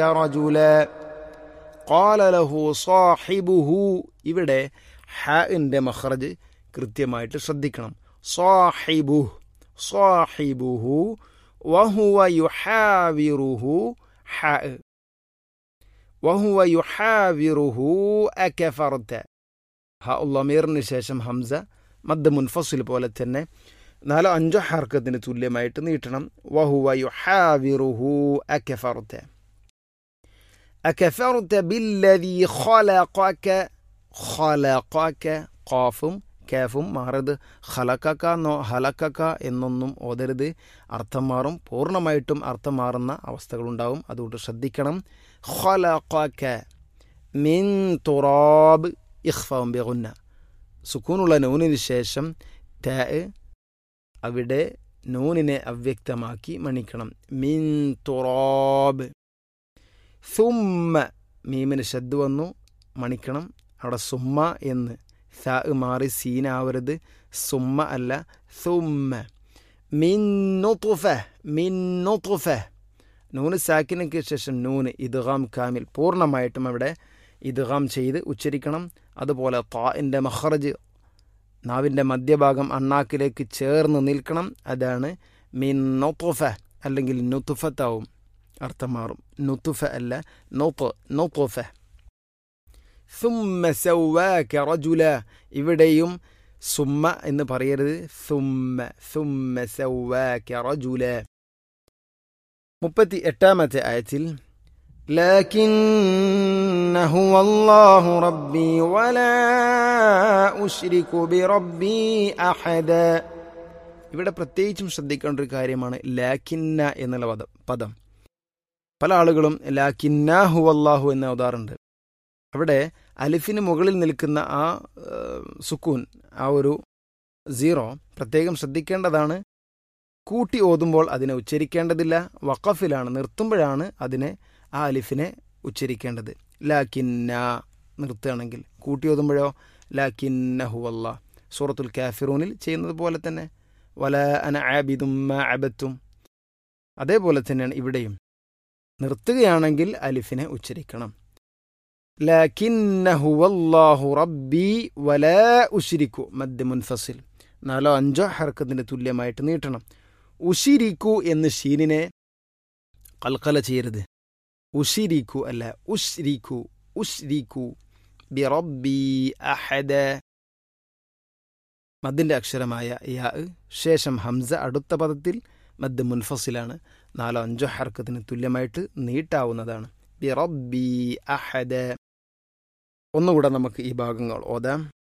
رجلا قال له صاحبه ഇവിടെ ഹാഇന്റെ മഖ്റജ് കൃത്യമായിട്ട് ശ്രദ്ധിക്കണം സാഹിബു സാഹിബുഹു വഹുവ യുഹാവിറുഹു ഹാ വഹുവ യുഹാവിറുഹു അകഫർത ഹ ഉള്ളമീറിന് ശേഷം ഹംസ മദ് മുൻഫസിൽ പോലെ തന്നെ നാലോ അഞ്ചോ ഹർക്കത്തിന് തുല്യമായിട്ട് നീട്ടണം വഹുവ യുഹാവിറുഹു അകഫർത അകഫർത ബില്ലദി ഖലഖക ഖലഖക ഖാഫും കാഫും മാറരുത് ഹലക്കക്ക എന്നോ ഹലക്കക്ക എന്നൊന്നും ഓതരുത് അർത്ഥം മാറും പൂർണ്ണമായിട്ടും അർത്ഥം മാറുന്ന അവസ്ഥകളുണ്ടാവും അതുകൊണ്ട് ശ്രദ്ധിക്കണം ഖലഖക മിൻ തുറാബ് ഇഖ്ഫാവും ബിഗുന്ന സുക്കൂനുള്ള നൂനിന് ശേഷം ടാ അവിടെ നൂനിനെ അവ്യക്തമാക്കി മണിക്കണം മിൻ തുറാബ് സുമ്മ മീമിന് ശബ്ദ വന്നു മണിക്കണം അവിടെ സുമ്മ എന്ന് സ മാറി സീനാവരുത് സുമ്മ അല്ല സുമ്മ മിന്നുതുഫ മിന്നുതുഫ നൂന് സാക്കിനക്ക് ശേഷം നൂന് ഇദ്ഗാം കാമിൽ പൂർണ്ണമായിട്ടും അവിടെ ഇദ്ഗാം ചെയ്ത് ഉച്ചരിക്കണം അതുപോലെ താഇൻ്റെ മഹ്റജ് നാവിൻ്റെ മധ്യഭാഗം അണ്ണാക്കിലേക്ക് ചേർന്ന് നിൽക്കണം അതാണ് മിൻ നൊത്തുഫ അല്ലെങ്കിൽ നുത്തുഫത്താവും അർത്ഥം മാറും നുത്തുഫ അല്ല നൊത്ത് നൊത്തുഫ സുമ്മ സൗവാക റജുല ഇവിടെയും സുമ്മ എന്ന് പറയരുത് സുമ്മ സുമ്മ സൗവാക റജുല മുപ്പത്തി എട്ടാമത്തെ ആയത്തിൽ لكن هو الله ربي ولا أشرك بربي أحدا ഇവിടെ പ്രത്യേകിച്ചും ശ്രദ്ധിക്കേണ്ട ഒരു കാര്യമാണ് ലാക്കിന്ന എന്നുള്ള പദം പദം പല ആളുകളും ലാക്കിന്ന ഹുവല്ലാഹു എന്ന് ഓതാറുണ്ട് അവിടെ അലിഫിന് മുകളിൽ നിൽക്കുന്ന ആ സുക്കൂൻ ആ ഒരു സീറോ പ്രത്യേകം ശ്രദ്ധിക്കേണ്ടതാണ് കൂട്ടി ഓതുമ്പോൾ അതിനെ ഉച്ചരിക്കേണ്ടതില്ല വഖഫിലാണ് നിർത്തുമ്പോഴാണ് അതിനെ ആ അലിഫിനെ ഉച്ചരിക്കേണ്ടത് ലാക്കിന്ന നിർത്തുകയാണെങ്കിൽ കൂട്ടി ഓതുമ്പോഴോ ലാക്കിന്ന ഹുവല്ല സൂറത്തുൽ കാഫിറൂനിൽ ചെയ്യുന്നത് പോലെ തന്നെ വല അന ആബിദും അബത്തും അതേപോലെ തന്നെയാണ് ഇവിടെയും നിർത്തുകയാണെങ്കിൽ അലിഫിനെ ഉച്ചരിക്കണം ലാക്കിന്ന ഹുവല്ലാഹു റബ്ബി വലാ ഉഷിരിക്കു മദ്യ മുൻഫസിൽ നാലോ അഞ്ചോ ഹർക്കത്തിന് തുല്യമായിട്ട് നീട്ടണം ഉഷിരിക്കു എന്ന് ഷീനിനെ കൽക്കല ചെയ്യരുത് ഉഷിരിക്കു അല്ല ഉഷ്രിക്കു ഉഷ്രിക്കു ബിറബ്ബി അഹദ മദ്ദിന്റെ അക്ഷരമായ യാ ശേഷം ഹംസ അടുത്ത പദത്തിൽ മദ് മുൻഫസിലാണ് നാലോ അഞ്ചോ ഹർക്കത്തിന് തുല്യമായിട്ട് നീട്ടാവുന്നതാണ് ബിറബ്ബി അഹദ ഒന്നുകൂടെ നമുക്ക് ഈ ഭാഗങ്ങൾ ഓതാം